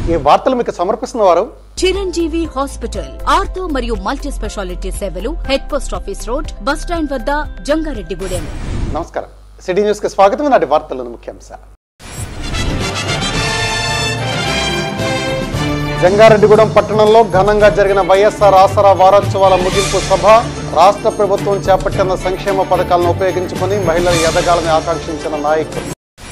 ఈ వార్తలు మీకు సమర్పిస్తున్న వారు చిరంజీవి హాస్పిటల్ ఆర్థో మరియు మల్టీ స్పెషాలిటీ సేవలు head post office road bus stand వద్ద జంగారెడ్డిగూడెం నమస్కారం సిటీ న్యూస్ కి స్వాగతం నాటి వార్తలను ముఖ్యాంశాలు జంగారెడ్డిగూడెం పట్టణంలో ఘనంగా జరిగిన వైఎస్ఆర్ ఆసరా వారోత్సవాల ముగింపు సభ రాష్ట్ర ప్రభుత్వం చేపట్టిన సంక్షేమ పథకాలను ఉపయోగించుకుని మహిళలు ఎదగాలని ఆకాంక్షించిన నాయకులు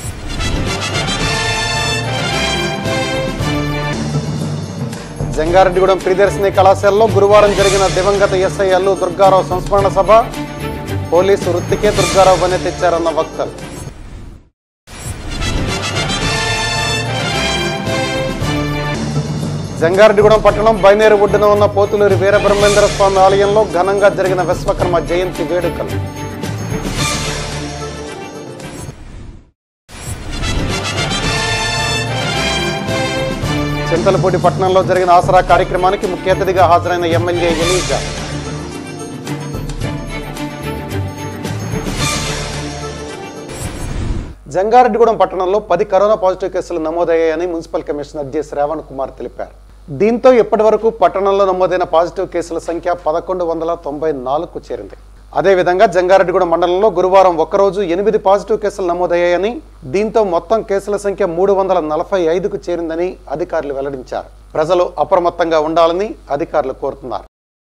జంగారెడ్డిగూడెం ప్రియదర్శిని కళాశాలలో గురువారం జరిగిన దివంగత ఎస్ఐ అల్లు దుర్గారావు సంస్మరణ సభ పోలీసు వృత్తికే దుర్గారావు పని తెచ్చారన్న వక్తలు జంగారెడ్డిగూడెం పట్టణం బైనేరు ఒడ్డున ఉన్న పోతులూరి వీరబ్రహ్మేంద్ర స్వామి ఆలయంలో ఘనంగా జరిగిన విశ్వకర్మ జయంతి వేడుకలు చింతలపూడి పట్టణంలో జరిగిన ఆసరా కార్యక్రమానికి ముఖ్య అతిథిగా హాజరైన ఎమ్మెల్యే ఎలీజా జంగారెడ్డిగూడెం పట్టణంలో పది కరోనా పాజిటివ్ కేసులు నమోదయ్యాయని municipal commissioner J Shravan Kumar తెలిపారు దీంతో ఇప్పటి వరకు పట్టణంలో నమోదైన పాజిటివ్ కేసుల సంఖ్య పదకొండు వందల తొంభై నాలుగుకు చేరింది అదేవిధంగా జంగారెడ్డిగూడెం మండలంలో గురువారం ఒక్కరోజు ఎనిమిది పాజిటివ్ కేసులు నమోదయ్యాయని దీంతో మొత్తం కేసుల సంఖ్య మూడు వందల నలభై ఐదుకు చేరిందని అధికారులు వెల్లడించారు ప్రజలు అప్రమత్తంగా ఉండాలని అధికారులు కోరుతున్నారు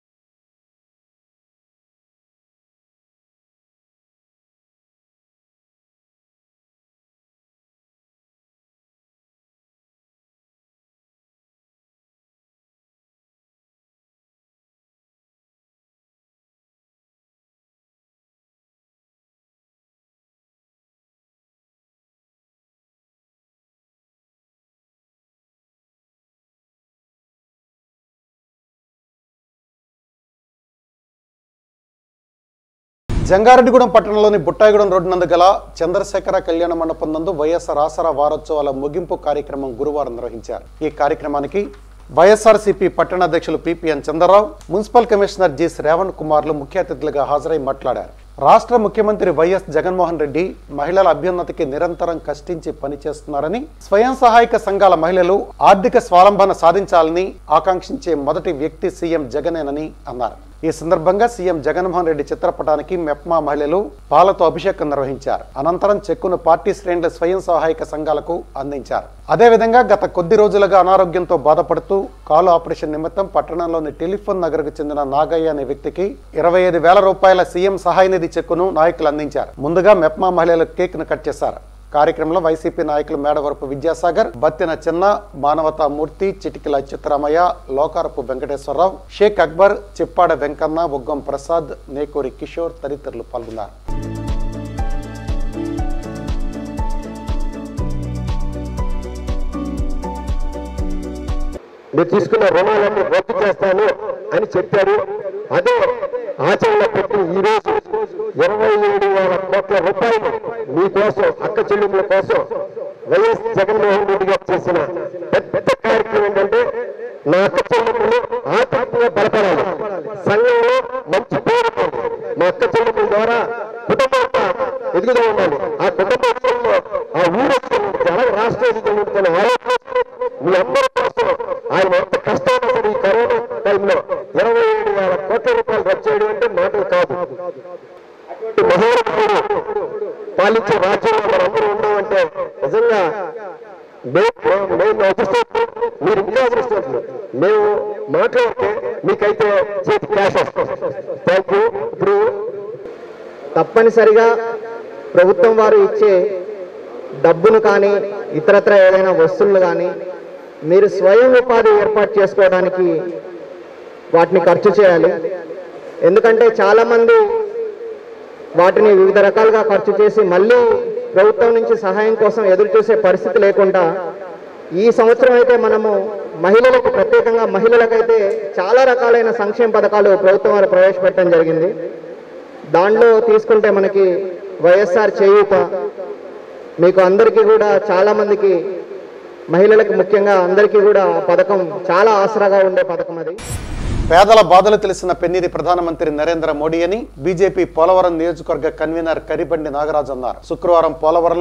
జంగారెడ్డిగూడెం పట్టణంలోని బుట్టాయిగూడెం రోడ్డు నందు గల చంద్రశేఖర కళ్యాణ మండపం నందు వైఎస్ఆర్ ఆసరా వారోత్సవాల ముగింపు కార్యక్రమం గురువారం నిర్వహించారు ఈ కార్యక్రమానికి వైఎస్ఆర్సీపీ పట్టణ అధ్యక్షులు PPN Chandrarao municipal commissioner G Shravan కుమార్లు ముఖ్య అతిథులుగా హాజరై మాట్లాడారు రాష్ట్ర ముఖ్యమంత్రి వైఎస్ జగన్మోహన్ రెడ్డి మహిళల అభ్యున్నతికి నిరంతరం కష్టించి పనిచేస్తున్నారని స్వయం సహాయక సంఘాల మహిళలు ఆర్థిక స్వాలంబన సాధించాలని ఆకాంక్షించే మొదటి వ్యక్తి సీఎం జగనేనని అన్నారు ఈ సందర్భంగా సీఎం జగన్మోహన్ రెడ్డి చిత్రపటానికి మెప్మా మహిళలు పాలతో అభిషేకం నిర్వహించారు అనంతరం చెక్కును పార్టీ శ్రేణుల స్వయం సహాయక సంఘాలకు అందించారు అదేవిధంగా గత కొద్ది రోజులుగా అనారోగ్యంతో బాధపడుతూ కాలు ఆపరేషన్ నిమిత్తం పట్టణంలోని టెలిఫోన్ నగర్కు చెందిన నాగయ్య అనే వ్యక్తికి ఇరవై ఐదు వేల రూపాయల సీఎం సహాయ నిధి చెక్కును నాయకులు అందించారు ముందుగా మెప్మా మహిళలు కేక్ ను కట్ చేశారు కార్యక్రమంలో వైసీపీ నాయకులు మేడవరపు విద్యాసాగర్ బత్తిన చిన్న మానవతా మూర్తి చిటికిల చిత్రమయ్య లోకారపు వెంకటేశ్వరరావు షేక్ అక్బర్ చిప్పాడ వెంకన్న బొగ్గం ప్రసాద్ నేకూరి కిషోర్ తదితరులు పాల్గొన్నారు మీరు తీసుకున్న రుణాలన్నీ రద్దు చేస్తాను అని చెప్పారు అదే ఆచరణలో పెట్టి ఈ రోజు ఇరవై ఏడు వేల కోట్ల రూపాయలు మీకోసం అక్క చెల్లెముల కోసం వైఎస్ జగన్మోహన్ రెడ్డి గారు చేసిన పెద్ద కార్యక్రమం ఏంటంటే నా అక్క చెల్లెములు ఆర్థికంగా బలపడాలి సంఘంలో మంచి పేరు ఉండాలి. మా అక్క చెల్లెముల ద్వారా కుటుంబం అంతా ఎదుగుతూ ఉండాలి ఆ కుటుంబ విషయంలో ఆ ఊరు ఎదుగుతుంది, అలాగే రాష్ట్రం ఎదుగుతుంది ఆలోచన మీ అందరి కోసం ఆయన ఎంత కష్టమైనా సరే ఈ కరోనా టైంలో ఇరవై ఏడు వేల కోట్ల రూపాయలు రద్దు చేయడం అంటే మాటలు కాదు అటువంటి మహానుభావుడు పాలించే రాజ్యంలో మనందరూ ఉన్నామంటే నిజంగా మేము మేము అదృష్టం మీరు ఇంకా అదృష్టం మేము మాట్లాడితే మీకైతే చేతి క్యాష్ వస్తుంది థ్యాంక్ యూ ఇప్పుడు తప్పనిసరిగా ప్రభుత్వం వారు ఇచ్చే డబ్బును కానీ ఇతరత్ర ఏదైనా వస్తువులు కానీ మీరు స్వయం ఉపాధి ఏర్పాటు చేసుకోవడానికి వాటిని ఖర్చు చేయాలి ఎందుకంటే చాలామంది వాటిని వివిధ రకాలుగా ఖర్చు చేసి మళ్ళీ ప్రభుత్వం నుంచి సహాయం కోసం ఎదురు చూసే పరిస్థితి లేకుండా ఈ సంవత్సరం అయితే మనము మహిళలకు ప్రత్యేకంగా మహిళలకైతే చాలా రకాలైన సంక్షేమ పథకాలు ప్రభుత్వం వారు ప్రవేశపెట్టడం జరిగింది దాంట్లో తీసుకుంటే మనకి వైఎస్ఆర్ చేయూత మీకు అందరికీ కూడా చాలా మందికి మహిళలకు ముఖ్యంగా అందరికీ కూడా ఆ పథకం చాలా ఆసరాగా ఉండే పథకం అది పేదల బాధలు తెలిసిన పెన్నిది ప్రధానమంత్రి నరేంద్ర మోడీ అని బీజేపీ పోలవరం నియోజకవర్గ కన్వీనర్ కరిబండి నాగరాజు అన్నారు శుక్రవారం పోలవరంలో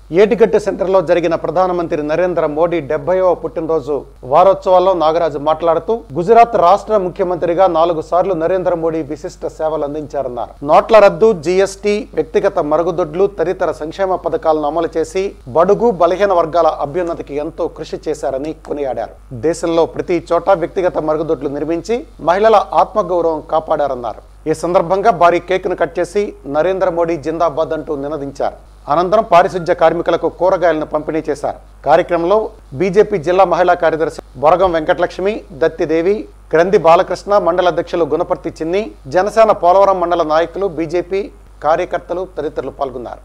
ఏటిగట్టు సెంటర్లో జరిగిన ప్రధానమంత్రి నరేంద్ర మోడీ డెబ్బైవ పుట్టినరోజు వారోత్సవాల్లో నాగరాజు మాట్లాడుతూ గుజరాత్ రాష్ట్ర ముఖ్యమంత్రిగా నాలుగు సార్లు నరేంద్ర మోడీ విశిష్ట సేవలు అందించారన్నారు నోట్ల రద్దు జీఎస్టీ వ్యక్తిగత మరుగుదొడ్లు తదితర సంక్షేమ పథకాలను అమలు చేసి బడుగు బలహీన వర్గాల అభ్యున్నతికి ఎంతో కృషి చేశారని కొనియాడారు దేశంలో ప్రతి చోట వ్యక్తిగత మరుగుదొడ్లు నిర్మించి మహిళల ఆత్మగౌరవం కాపాడారన్నారు ఈ సందర్భంగా భారీ కేకును కట్ చేసి నరేంద్ర మోడీ జిందాబాద్ అంటూ నినదించారు అనంతరం పారిశుధ్య కార్మికులకు కూరగాయలను పంపిణీ చేశారు కార్యక్రమంలో బీజేపీ జిల్లా మహిళా కార్యదర్శి బొరగం వెంకటలక్ష్మి దత్తిదేవి గ్రంథి బాలకృష్ణ మండల అధ్యక్షులు గుణపర్తి చిన్ని జనసేన పోలవరం మండల నాయకులు బీజేపీ కార్యకర్తలు తదితరులు పాల్గొన్నారు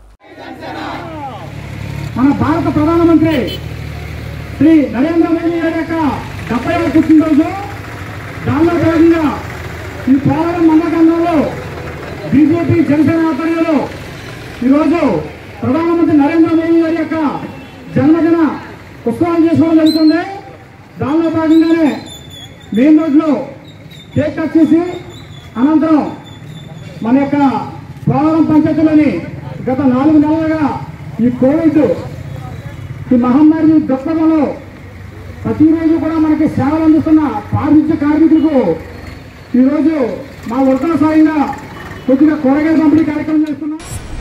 మన భారత ప్రధానమంత్రి శ్రీ నరేంద్ర మోదీ గారి యొక్క డెబ్బైవ పుట్టినరోజు దానిలో భాగంగా ఈ పోలవరం మండలంలో బీజేపీ జనసేన ఆధ్వర్యంలో ఈరోజు ప్రధానమంత్రి నరేంద్ర మోదీ గారి యొక్క జన్మదిన ఉత్సవాలు చేసుకోవడం జరుగుతుంది దానిలో భాగంగానే మెయిన్ రోడ్లో కేక్ కట్ చేసి అనంతరం మన యొక్క పోలవరం పంచాయతీలోని గత నాలుగు నెలలుగా ఈ కోవిడ్ ఈ మహమ్మారి దృక్పథంలో ప్రతిరోజు కూడా మనకి సేవలు అందిస్తున్న పారిశుద్ధ్య కార్మికులకు ఈరోజు మా వృద్ధా సాయంగా కొద్దిగా కూరగాయల పంపిణీ కార్యక్రమం చేస్తున్నాం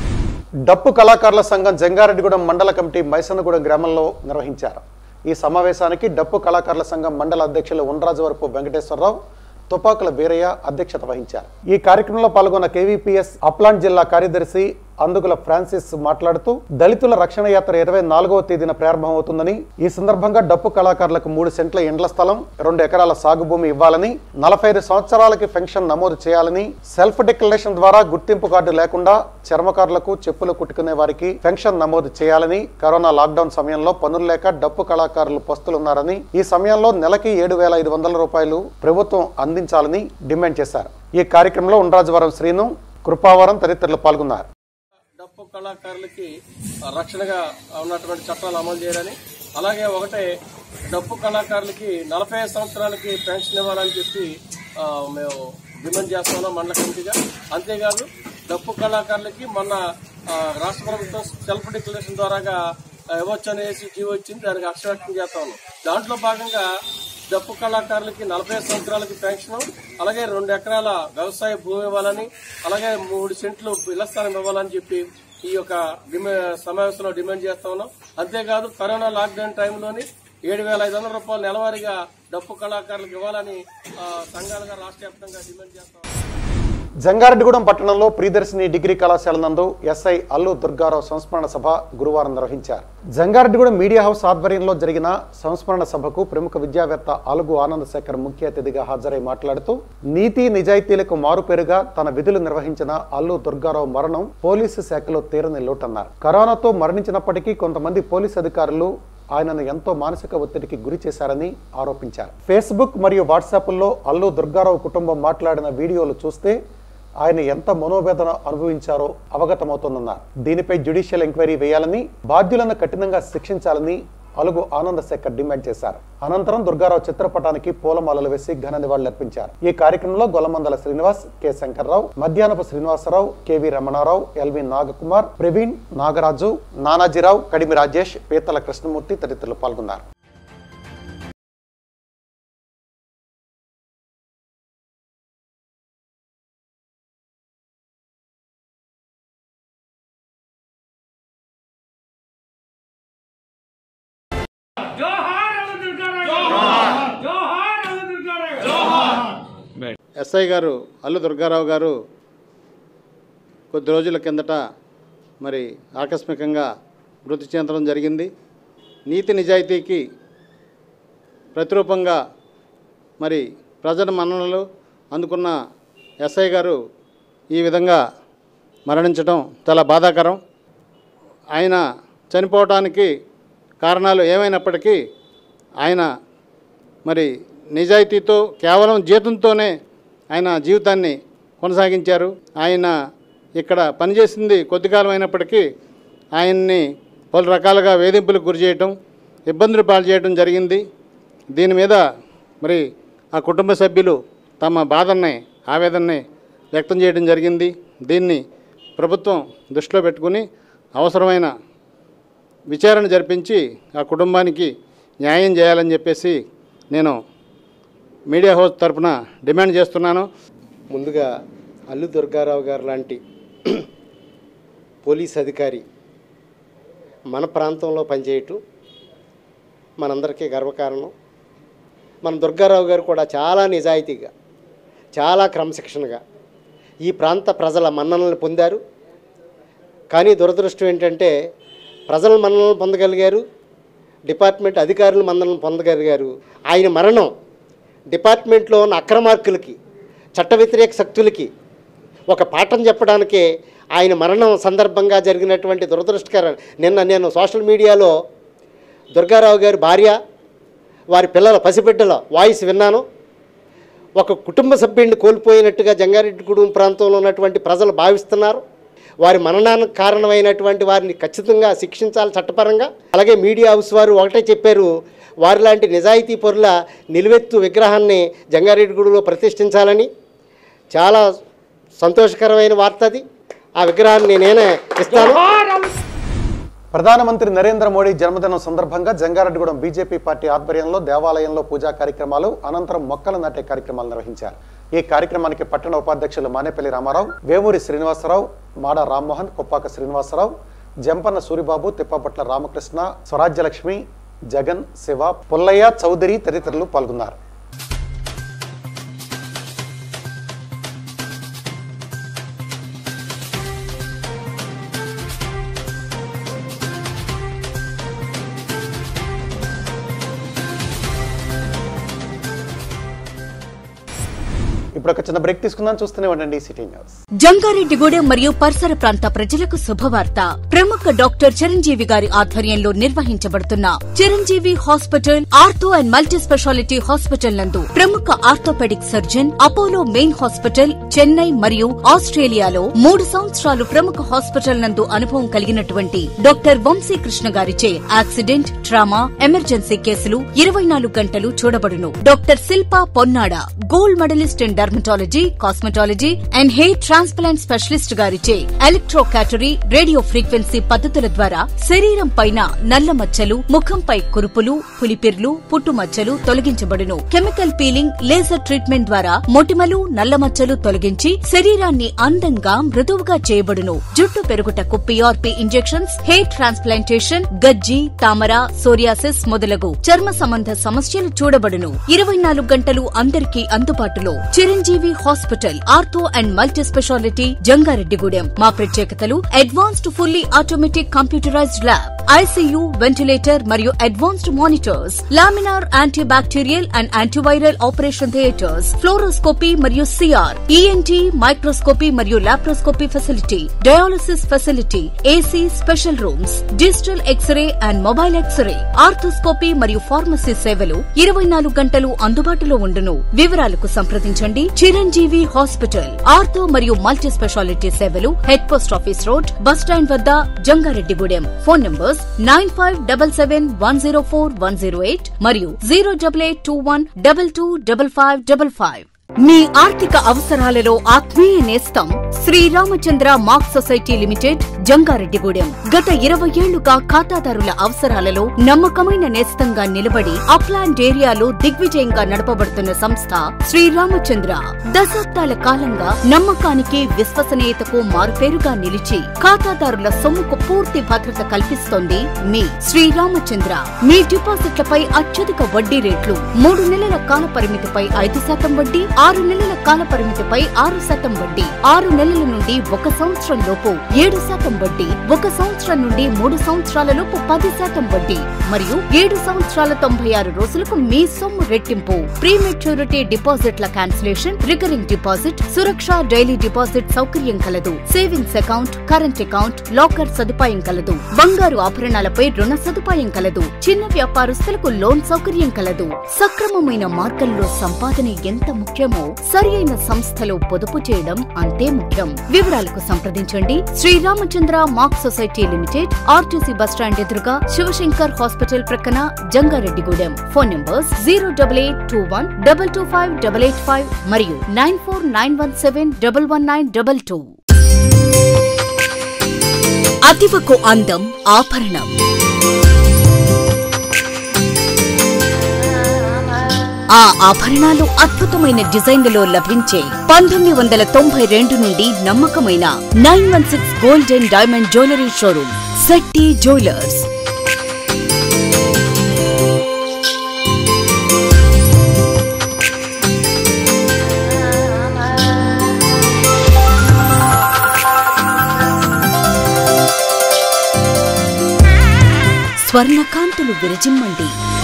డప్పు కళాకారుల సంఘం జంగారెడ్డిగూడెం మండల కమిటీ మైసన్నగూడెం గ్రామంలో నిర్వహించారు ఈ సమావేశానికి డప్పు కళాకారుల సంఘం మండల అధ్యక్షులు ఉండ్రాజవరపు వెంకటేశ్వరరావు తుపాకుల బీరయ్య అధ్యక్షత వహించారు ఈ కార్యక్రమంలో పాల్గొన్న కేవీపీఎస్ అప్లాంట్ జిల్లా కార్యదర్శి అందుకుల ఫ్రాన్సిస్ మాట్లాడుతూ దళితుల రక్షణ యాత్ర ఇరవై నాలుగవ తేదీన ప్రారంభమవుతుందని ఈ సందర్భంగా డప్పు కళాకారులకు మూడు సెంట్ల ఇండ్ల స్థలం రెండు ఎకరాల సాగు భూమి ఇవ్వాలని నలభై ఐదు సంవత్సరాలకి పెన్షన్ నమోదు చేయాలని సెల్ఫ్ డిక్లరేషన్ ద్వారా గుర్తింపు కార్డు లేకుండా చర్మకారులకు చెప్పులు కుట్టుకునే వారికి పెన్షన్ నమోదు చేయాలని కరోనా లాక్డౌన్ సమయంలో పనులు లేక డప్పు కళాకారులు పస్తులున్నారని ఈ సమయంలో నెలకి ఏడు వేల ఐదు వందల రూపాయలు ప్రభుత్వం అందించాలని డిమాండ్ చేశారు ఈ కార్యక్రమంలో ఉండ్రాజవరం శ్రీను కృపావరం తదితరులు పాల్గొన్నారు డప్పు కళాకారులకి రక్షణగా ఉన్నటువంటి చట్టాలు అమలు చేయాలని అలాగే ఒకటే డప్పు కళాకారులకి నలభై ఐదు సంవత్సరాలకి పెన్షన్ ఇవ్వాలని చెప్పి ఆ, మేము డిమాండ్ చేస్తున్నాం మండల కమిటీగా అంతేకాదు డప్పు కళాకారులకి మొన్న ఆ, రాష్ట్ర ప్రభుత్వం సెల్ఫ్ డిక్లరేషన్ ద్వారాగా ఆ, ఇవ్వచ్చు అనేసి జీవో ఇచ్చింది దానికి అక్షవ్యక్తం చేస్తా ఉన్నాం దాంట్లో భాగంగా డప్పు కళాకారులకి నలభై ఐదు సంవత్సరాలకి పెన్షన్ అలాగే రెండు ఎకరాల వ్యవసాయ భూమి ఇవ్వాలని అలాగే మూడు సెంట్లు ఇళ్ల స్థలం ఇవ్వాలని చెప్పి ఈ యొక్క డిమా సమావేశంలో డిమాండ్ చేస్తా ఉన్నాం అంతేకాదు కరోనా లాక్డౌన్ టైంలోని ఏడు వేల ఐదు వందల రూపాయలు నెలవారీగా డప్పు కళాకారులకు ఇవ్వాలని ఆ, సంఘాలుగా రాష్ట్ర వ్యాప్తంగా డిమాండ్ చేస్తా ఉన్నాం జంగారెడ్డిగూడెం పట్టణంలో ప్రియదర్శిని డిగ్రీ కళాశాల నందు ఎస్ఐ అల్లు దుర్గారావు సంస్మరణ సభ గురువారం నిర్వహించారు జంగారెడ్డిగూడెం మీడియా హౌస్ ఆధ్వర్యంలో జరిగిన సంస్మరణ సభకు ప్రముఖ విద్యావేత్త అలుగు ఆనందశేఖర్ ముఖ్య అతిథిగా హాజరై మాట్లాడుతూ నీతి నిజాయితీలకు మారుపేరుగా తన విధులు నిర్వహించిన అల్లు దుర్గారావు మరణం పోలీసు శాఖలో తీరని లోటన్నారు కరోనాతో మరణించినప్పటికీ కొంతమంది పోలీసు అధికారులు ఆయనను ఎంతో మానసిక ఒత్తిడికి గురి చేశారని ఆరోపించారు ఫేస్బుక్ మరియు వాట్సాప్లో అల్లు దుర్గారావు కుటుంబం మాట్లాడిన వీడియోలు చూస్తే ఆయన ఎంత మనోవేదన అనుభవించారో అవగతమవుతోందన్నారు దీనిపై జ్యుడిషియల్ ఎంక్వైరీ వేయాలని బాధ్యులను కఠినంగా శిక్షించాలని అలుగు ఆనందశేఖర్ డిమాండ్ చేశారు అనంతరం దుర్గారావు చిత్రపటానికి పూలమాలలు వేసి ఘన నివాళులర్పించారు ఈ కార్యక్రమంలో Gollamandala Srinivas K Shankarrao Madhyahnapu Srinivasarao KV Ramanarao LV Nagakumar Praveen Nagaraju Nanajirao Kadimi Rajesh Peetala Krishnamurthy తదితరులు పాల్గొన్నారు ఎస్ఐ గారు అల్లు దుర్గారావు గారు కొద్ది రోజుల కిందట మరి ఆకస్మికంగా మృతి చెందడం జరిగింది నీతి నిజాయితీకి ప్రతిరూపంగా మరి ప్రజల మన్ననలు అందుకున్న ఎస్ఐ గారు ఈ విధంగా మరణించడం చాలా బాధాకరం ఆయన చనిపోవటానికి కారణాలు ఏమైనప్పటికీ ఆయన మరి నిజాయితీతో కేవలం జీతంతోనే ఆయన జీవితాన్ని కొనసాగించారు ఆయన ఇక్కడ పనిచేసింది కొద్ది కాలం అయినప్పటికీ ఆయన్ని పలు రకాలుగా వేధింపులకు గురి చేయటం ఇబ్బందులు పాలు చేయడం జరిగింది దీని మీద మరి ఆ కుటుంబ సభ్యులు తమ బాధల్ని ఆవేదనని వ్యక్తం చేయడం జరిగింది దీన్ని ప్రభుత్వం దృష్టిలో పెట్టుకుని అవసరమైన విచారణ జరిపించి ఆ కుటుంబానికి న్యాయం చేయాలని చెప్పేసి నేను మీడియా హౌస్ తరపున డిమాండ్ చేస్తున్నాను ముందుగా అల్లు దుర్గారావు గారు లాంటి పోలీస్ అధికారి మన ప్రాంతంలో పనిచేయటం మనందరికీ గర్వకారణం మన దుర్గారావు గారు కూడా చాలా నిజాయితీగా చాలా క్రమశిక్షణగా ఈ ప్రాంత ప్రజల మన్ననలు పొందారు కానీ దురదృష్టం ఏంటంటే ప్రజల మన్ననలు పొందగలిగారు డిపార్ట్మెంట్ అధికారుల మన్ననలు పొందగలిగారు ఆయన మరణం డిపార్ట్మెంట్లో ఉన్న అక్రమార్కులకి చట్ట వ్యతిరేక శక్తులకి ఒక పాఠం చెప్పడానికే ఆయన మరణం సందర్భంగా జరిగినటువంటి దురదృష్టకర నిన్న నేను సోషల్ మీడియాలో దుర్గారావు గారి భార్య వారి పిల్లల పసిబిడ్డల వాయిస్ విన్నాను ఒక కుటుంబ సభ్యుడిని కోల్పోయినట్టుగా జంగారెడ్డిగూడెం ప్రాంతంలో ఉన్నటువంటి ప్రజలు భావిస్తున్నారు వారి మరణానికి కారణమైనటువంటి వారిని ఖచ్చితంగా శిక్షించాలి చట్టపరంగా అలాగే మీడియా హౌస్ వారు ఒకటే చెప్పారు వారి లాంటి నిజాయితీ పరుల నిలువెత్తు విగ్రహాన్ని జంగారెడ్డిగూడెంలో ప్రతిష్ఠించాలని చాలా సంతోషకరమైన వార్త అది ఆ విగ్రహాన్ని నేనే ఇస్తాను ప్రధానమంత్రి నరేంద్ర మోడీ జన్మదినం సందర్భంగా జంగారెడ్డిగూడెం బీజేపీ పార్టీ ఆధ్వర్యంలో దేవాలయంలో పూజా కార్యక్రమాలు అనంతరం మొక్కలు నాటే కార్యక్రమాలు నిర్వహించారు ఈ కార్యక్రమానికి పట్టణ ఉపాధ్యక్షులు మానేపల్లి రామారావు వేమూరి శ్రీనివాసరావు మాడ రామ్మోహన్ కొప్పాక శ్రీనివాసరావు జంపన్న సూరిబాబు తిప్పపట్ల రామకృష్ణ స్వరాజ్యలక్ష్మి జగన్ శివ పుల్లయ్య చౌదరి తదితరులు పాల్గొన్నారు ఇప్పుడు ఒక చిన్న బ్రేక్ తీసుకుందాం చూస్తూనే ఉండండి సిటీ న్యూస్ జంగారెడ్డిగూడెం మరియు పరిసర ప్రాంత ప్రజలకు శుభవార్త ప్రముఖ డాక్టర్ చిరంజీవి గారి ఆధ్వర్యంలో నిర్వహించబడుతున్న Chiranjeevi hospital ortho and multi speciality hospital నందు ప్రముఖ orthopaedic surgeon Apollo main hospital Chennai మరియు ఆస్ట్రేలియాలో మూడు సంవత్సరాలు ప్రముఖ హాస్పిటల్ నందు అనుభవం కలిగినటువంటి డాక్టర్ వంశీకృష్ణ గారిచే యాక్సిడెంట్ ట్రామా ఎమర్జెన్సీ కేసులు ఇరవై నాలుగు గంటలు చూడబడును doctor Shilpa Ponnada gold medallist in dermatology cosmetology and hair transplant specialist గారిచే ఎలక్ట్రో క్యాటరీ రేడియో ఫ్రీక్వెన్సీ పద్ధతుల ద్వారా శరీరం పైన నల్ల మచ్చలు ముఖంపై కురుపులు పులిపిర్లు పుట్టుమచ్చలు తొలగించబడును కెమికల్ పీలింగ్ లేజర్ ట్రీట్మెంట్ ద్వారా మొటిమలు నల్ల మచ్చలు తొలగించి శరీరాన్ని అందంగా మృదువుగా చేయబడును జుట్టు పెరుగుటకు పిఆర్పి ఇంజెక్షన్స్ హెయిర్ ట్రాన్స్ప్లాంటేషన్ గజ్జి తామర సోరియాసిస్ మొదలగు చర్మ సంబంధ సమస్యలు చూడబడును ఇరవై నాలుగు గంటలు అందరికీ అందుబాటులో Chiranjeevi hospital ortho and multi speciality Jangareddygudem మా ప్రత్యేకతలు advanced fully automatic computerised lab ICU ventilator మరియు advanced monitors laminar anti bacterial and antiviral operation theatres fluoroscopy మరియు సిఆర్ ఈఎన్టీ మైక్రోస్కోపీ మరియు laparoscopy facility dialysis facility AC special rooms digital X ray and mobile X ray arthroscopy మరియు pharmacy సేవలు ఇరవై నాలుగు గంటలు అందుబాటులో ఉండును వివరాలకు సంప్రదించండి చిరంజీవి హాస్పిటల్ ఆర్థో మరియు మల్టీ స్పెషాలిటీ సేవలు head post office road bus stand వద్ద Jangareddygudem phone numbers nine five double seven one zero four one zero eight మరియు zero double eight two one double two double five double five మీ ఆర్థిక అవసరాలలో ఆత్మీయ నేస్తం Sriramachandra mark society limited Jangareddygudem గత ఇరవై ఏళ్లుగా ఖాతాదారుల అవసరాలలో నమ్మకమైన నేస్తంగా నిలబడి అప్లాండ్ ఏరియాలో దిగ్విజయంగా నడపబడుతున్న సంస్థ శ్రీరామచంద్ర దశాబ్దాల కాలంగా నమ్మకానికి విశ్వసనీయతకు మారుపేరుగా నిలిచి ఖాతాదారుల సొమ్ముకు పూర్తి భద్రత కల్పిస్తోంది మీ శ్రీరామచంద్ర మీ డిపాజిట్లపై అత్యధిక వడ్డీ రేట్లు మూడు నెలల కాల పరిమితిపై ఐదు శాతం వడ్డీ ఆరు నెలల కాల పరిమితిపై ఆరు శాతం వడ్డీ ఆరు నెలల నుండి ఒక సంవత్సరం లోపు ఏడు శాతం వడ్డీ ఒక సంవత్సరం నుండి మూడు సంవత్సరాల లోపు పది శాతం వడ్డీ మరియు ఏడు సంవత్సరాల తొంభై ఆరు రోజులకు మీ సొమ్ము రెట్టింపు ప్రీ మెచ్యూరిటీ డిపాజిట్ల క్యాన్సిలేషన్ రికరింగ్ డిపాజిట్ సురక్ష డైలీ డిపాజిట్ సౌకర్యం కలదు savings account current account locker సదుపాయం కలదు బంగారు ఆభరణాలపై రుణ సదుపాయం కలదు చిన్న వ్యాపారస్తులకు లోన్ సౌకర్యం కలదు సక్రమమైన మార్గంలో సంపాదన ఎంత ముఖ్యమో సరి అయిన సంస్థలో పొదుపు చేయడం అంతే ముఖ్యం వివరాలకు సంప్రదించండి Sriramachandra mark society limited RTC bus stand ఎదురుగా శివశంకర్ హాస్పిటల్ ప్రక్కన Jangareddygudem phone numbers zero double eight two one double two five double eight five మరియు nine four nine one seven double one nine double two అతివకు అందం ఆభరణం ఆ ఆభరణాలు అద్భుతమైన డిజైన్లలో లభించే పంతొమ్మిది వందల తొంభై రెండు నుండి నమ్మకమైన nine one six gold and diamond jewellery showroom Shetty jewellers స్వర్ణకాంతులు విరజిమ్మండి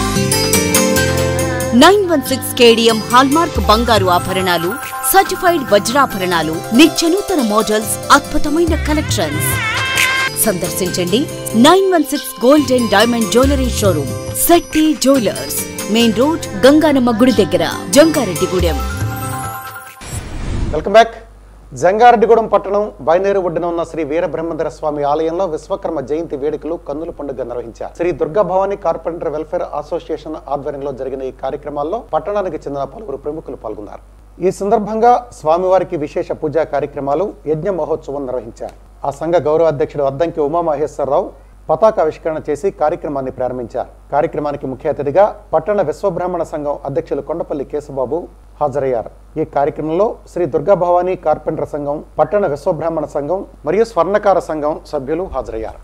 nine one six KDM hallmark బంగారు ఆభరణాలు సర్టిఫైడ్ వజ్రాభరణాలు నిత్యనూతన మోడల్స్ అద్భుతమైన కలెక్షన్స్ సందర్శించండి nine one six gold and diamond jewellery showroom Shetty jewellers main road Ganganamma గుడి దగ్గర జంగారెడ్డిగూడెం వెల్కమ్ బ్యాక్ జంగారెడ్డిగూడెం పట్టణం బయనేరు ఒడ్డున ఉన్న శ్రీ వీరబ్రహ్మేంద్ర స్వామి ఆలయంలో విశ్వకర్మ జయంతి వేడుకలు కన్నుల పండుగ నిర్వహించారు Sri Durga Bhavani carpenter welfare association ఆధ్వర్యంలో జరిగిన ఈ కార్యక్రమాల్లో పట్టణానికి చెందిన పలువురు ప్రముఖులు పాల్గొన్నారు ఈ సందర్భంగా స్వామివారికి విశేష పూజా కార్యక్రమాలు యజ్ఞ మహోత్సవం నిర్వహించారు ఆ సంఘ గౌరవ అధ్యక్షుడు అద్దంకి ఉమామహేశ్వరరావు పతాకావిష్కరణ చేసి కార్యక్రమాన్ని ప్రారంభించారు కార్యక్రమానికి ముఖ్య అతిథిగా పట్టణ విశ్వబ్రాహ్మణ సంఘం అధ్యక్షులు కొండపల్లి కేశబాబు హాజరయ్యారు ఈ కార్యక్రమంలో శ్రీ దుర్గా భవానీ కార్పెంటర్ సంఘం పట్టణ విశ్వబ్రాహ్మణ సంఘం మరియు స్వర్ణకార సంఘం సభ్యులు హాజరయ్యారు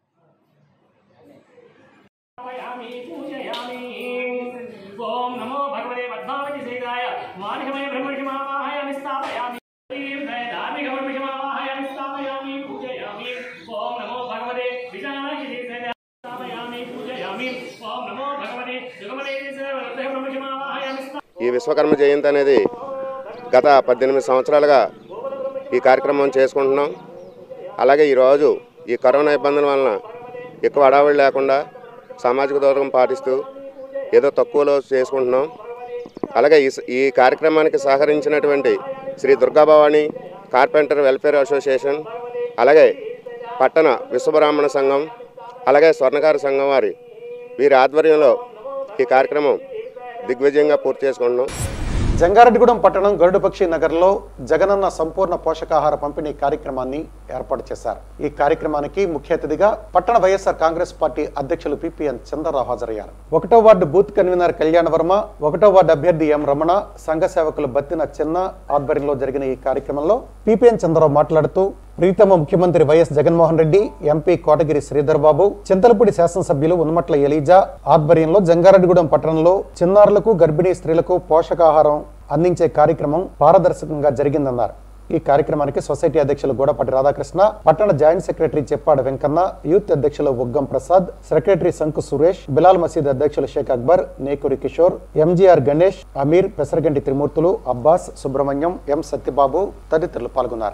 ఓం నమో భగవతే పద్మావతి సేదాయ మానికమయ బ్రహ్మషిమావాహయామి స్థాపయామి ధార్మిక బ్రహ్మషిమావాహయామి స్థాపయామి పూజయామి ఓం నమో భగవతే విజానాక్షి సేదాయ స్థాపయామి పూజయామి ఓం నమో భగవతే సుగమదే బ్రహ్మషిమావాహయామి ఈ విశ్వకర్మ జయంతి అనేది గత పద్దెనిమిది సంవత్సరాలుగా ఈ కార్యక్రమం చేసుకుంటున్నాం అలాగే ఈరోజు ఈ కరోనా ఇబ్బందుల వలన ఎక్కువ హడావిడి లేకుండా సామాజిక దూరం పాటిస్తూ ఏదో తక్కువలో చేసుకుంటున్నాం అలాగే ఈ స- ఈ కార్యక్రమానికి సహకరించినటువంటి Sri Durgabhavani carpenter welfare association అలాగే పట్టణ విశ్వబ్రాహ్మణ సంఘం అలాగే స్వర్ణకార సంఘం వారి వీరి ఆధ్వర్యంలో ఈ కార్యక్రమం దిగ్విజయంగా పూర్తి చేసుకుంటున్నాం జంగారెడ్డిగూడెం పట్టణం గరుడుపక్షి నగర్లో జగనన్న సంపూర్ణ పోషకాహార పంపిణీ కార్యక్రమాన్ని ఏర్పాటు చేశారు ఈ కార్యక్రమానికి ముఖ్య అతిథిగా పట్టణ వైఎస్ఆర్ కాంగ్రెస్ పార్టీ అధ్యక్షులు పిపిఎన్ చంద్రరావు హాజరయ్యారు ఒకటో వార్డు బూత్ కన్వీనర్ కళ్యాణ వర్మ ఒకటో వార్డు అభ్యర్థి ఎం రమణ సంఘ సేవకులు బత్తిన చిన్న ఆధ్వర్యంలో జరిగిన ఈ కార్యక్రమంలో పిపిఎన్ చంద్రరావు మాట్లాడుతూ ప్రీతమ ముఖ్యమంత్రి వైఎస్ జగన్మోహన్ రెడ్డి ఎంపీ కోటగిరి శ్రీధర్ బాబు చింతలపూడి శాసనసభ్యులు ఉన్మట్ల ఎలీజా ఆధ్వర్యంలో జంగారెడ్డిగూడెం పట్టణంలో చిన్నారులకు గర్భిణీ స్త్రీలకు పోషకాహారం అందించే కార్యక్రమం పారదర్శకంగా జరిగిందన్నారు ఈ కార్యక్రమానికి సొసైటీ అధ్యక్షులు గోడపాటి రాధాకృష్ణ పట్టణ joint secretary Cheppada Venkanna youth అధ్యక్షులు ఉగ్గం ప్రసాద్ సెక్రటరీ సంకు సురేష్ బిలాల్ మసీద్ అధ్యక్షులు షేక్ అక్బర్ నేకూరి కిషోర్ ఎంజీఆర్ గణేష్ అమీర్ పెసరగంటి త్రిమూర్తులు అబ్బాస్ సుబ్రహ్మణ్యం ఎం సత్యబాబు తదితరులు పాల్గొన్నారు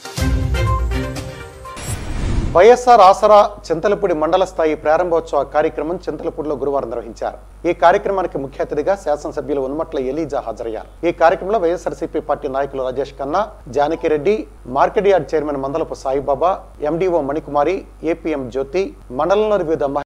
వైఎస్ఆర్ ఆసరా చింతలపూడి మండల స్థాయి ప్రారంభోత్సవ కార్యక్రమం చింతలపూడిలో గురువారం నిర్వహించారు ఈ కార్యక్రమానికి ముఖ్య అతిథిగా శాసనసభ్యులు ఉన్మట్ల ఎలీజా హాజరయ్యారు ఈ కార్యక్రమంలో వైఎస్ఆర్సీపీ పార్టీ నాయకులు Rajesh Khanna Janakireddy market yard chairman Mandalapu Saibaba MDO Manikumari APM Jyothi మండలంలోని వివిధ మహి-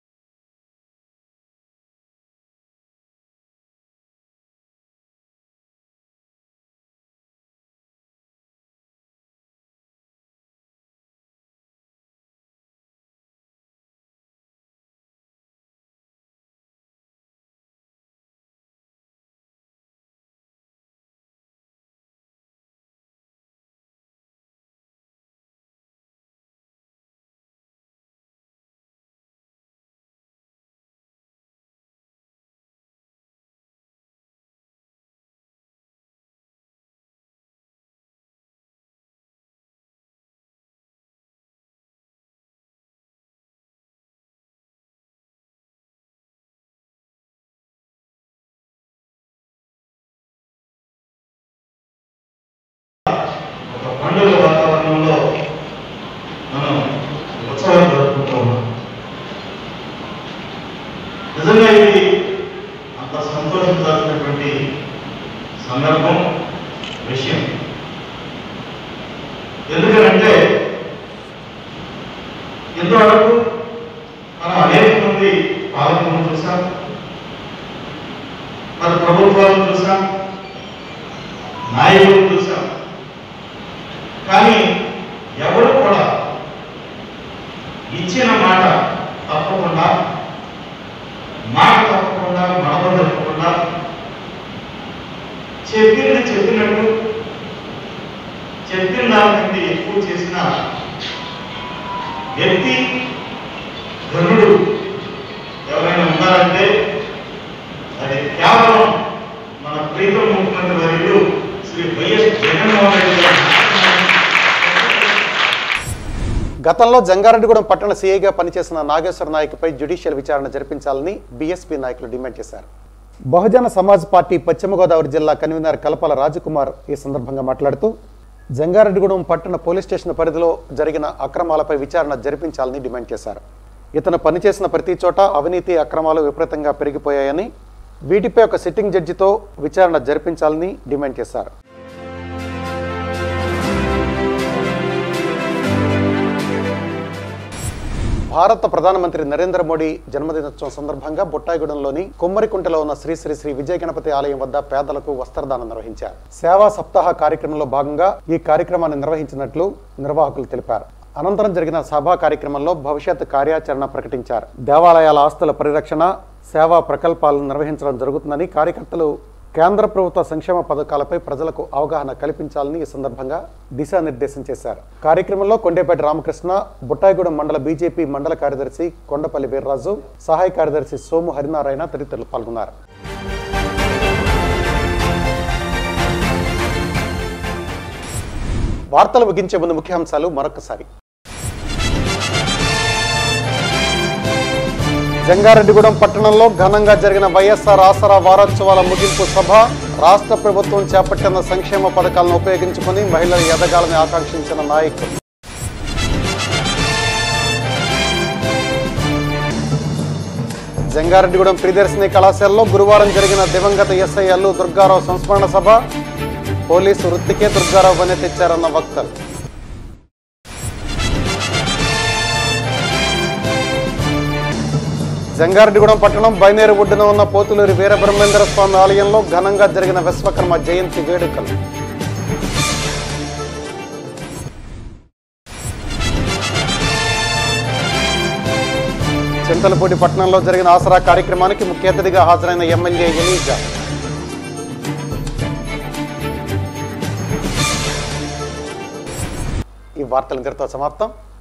ఒక పండుగ వాతావరణంలో మనం ఉత్సవాలు జరుపుకుంటూ ఉన్నాం నిజంగా ఇది అంత సంతోషించాల్సినటువంటి సందర్భం విషయం ఎందుకంటే ఇంతవరకు మనం అనేక మంది పాలకులను చూసాం మరి ప్రభుత్వాలను చూసాం నాయకులను చూసాం కానీ ఎవరు కూడా ఇచ్చిన మాట తప్పకుండా మాట తప్పకుండా మడమ తప్పకుండా చెప్పింది చెప్పినట్టు చెప్పిన దానికంటే ఎక్కువ చేసిన వ్యక్తి ధనుడు ఎవరైనా ఉన్నారంటే అది కేవలం మన ప్రీతం ముఖ్యమంత్రి వర్యులు శ్రీ వైఎస్ జగన్మోహన్ రెడ్డి గారు గతంలో జంగారెడ్డిగూడెం పట్టణ సీఐగా పనిచేసిన నాగేశ్వర నాయక్పై జ్యుడిషియల్ విచారణ జరిపించాలని బీఎస్పీ నాయకులు డిమాండ్ చేశారు బహుజన సమాజ్ పార్టీ పశ్చిమ గోదావరి జిల్లా కన్వీనర్ కలపాల రాజకుమార్ ఈ సందర్భంగా మాట్లాడుతూ జంగారెడ్డిగూడెం పట్టణ పోలీస్ స్టేషన్ పరిధిలో జరిగిన అక్రమాలపై విచారణ జరిపించాలని డిమాండ్ చేశారు ఇతను పనిచేసిన ప్రతి చోట అవినీతి అక్రమాలు విపరీతంగా పెరిగిపోయాయని వీటిపై ఒక సిట్టింగ్ జడ్జితో విచారణ జరిపించాలని డిమాండ్ చేశారు భారత ప్రధానమంత్రి నరేంద్ర మోడీ జన్మదినోత్సవం సందర్భంగా బుట్టాయిగూడెంలోని కొమ్మరికుంటలో ఉన్న శ్రీ శ్రీ శ్రీ విజయ గణపతి ఆలయం వద్ద పేదలకు వస్త్రదానం నిర్వహించారు సేవా సప్తాహ కార్యక్రమంలో భాగంగా ఈ కార్యక్రమాన్ని నిర్వహించినట్లు నిర్వాహకులు తెలిపారు అనంతరం జరిగిన సభా కార్యక్రమంలో భవిష్యత్ కార్యాచరణ ప్రకటించారు దేవాలయాల ఆస్తుల పరిరక్షణ సేవా ప్రకల్పాలను నిర్వహించడం జరుగుతుందని కార్యకర్తలు కేంద్ర ప్రభుత్వ సంక్షేమ పథకాలపై ప్రజలకు అవగాహన కల్పించాలని ఈ సందర్భంగా దిశానిర్దేశం చేశారు కార్యక్రమంలో కొండేపేట రామకృష్ణ బుట్టాయిగూడెం మండల బీజేపీ మండల కార్యదర్శి కొండపల్లి వీర్రాజు సహాయ కార్యదర్శి సోము హరినారాయణ తదితరులు పాల్గొన్నారు వార్తలు ముగించే ముందు ముఖ్యాంశాలు మరొకసారి జంగారెడ్డిగూడెం పట్టణంలో ఘనంగా జరిగిన వైఎస్ఆర్ ఆసరా వారోత్సవాల ముగింపు సభ రాష్ట్ర ప్రభుత్వం చేపట్టిన సంక్షేమ పథకాలను ఉపయోగించుకుని మహిళలు ఎదగాలని ఆకాంక్షించిన నాయకులు జంగారెడ్డిగూడెం ప్రియదర్శిని కళాశాలలో గురువారం జరిగిన దివంగత ఎస్ఐ అల్లు దుర్గారావు సంస్మరణ సభ పోలీసు వృత్తికే దుర్గారావు అనే తెచ్చారన్న వక్తలు జంగారెడ్డిగూడెం పట్టణం బైనేరు ఒడ్డున ఉన్న పోతులూరి వీరబ్రహ్మేంద్ర స్వామి ఆలయంలో ఘనంగా జరిగిన విశ్వకర్మ జయంతి వేడుకలు చింతలపూడి పట్టణంలో జరిగిన ఆసరా కార్యక్రమానికి ముఖ్య అతిథిగా హాజరైన ఎమ్మెల్యే ఎలీజా ఈ వార్తలు ఇంతటితో సమాప్తం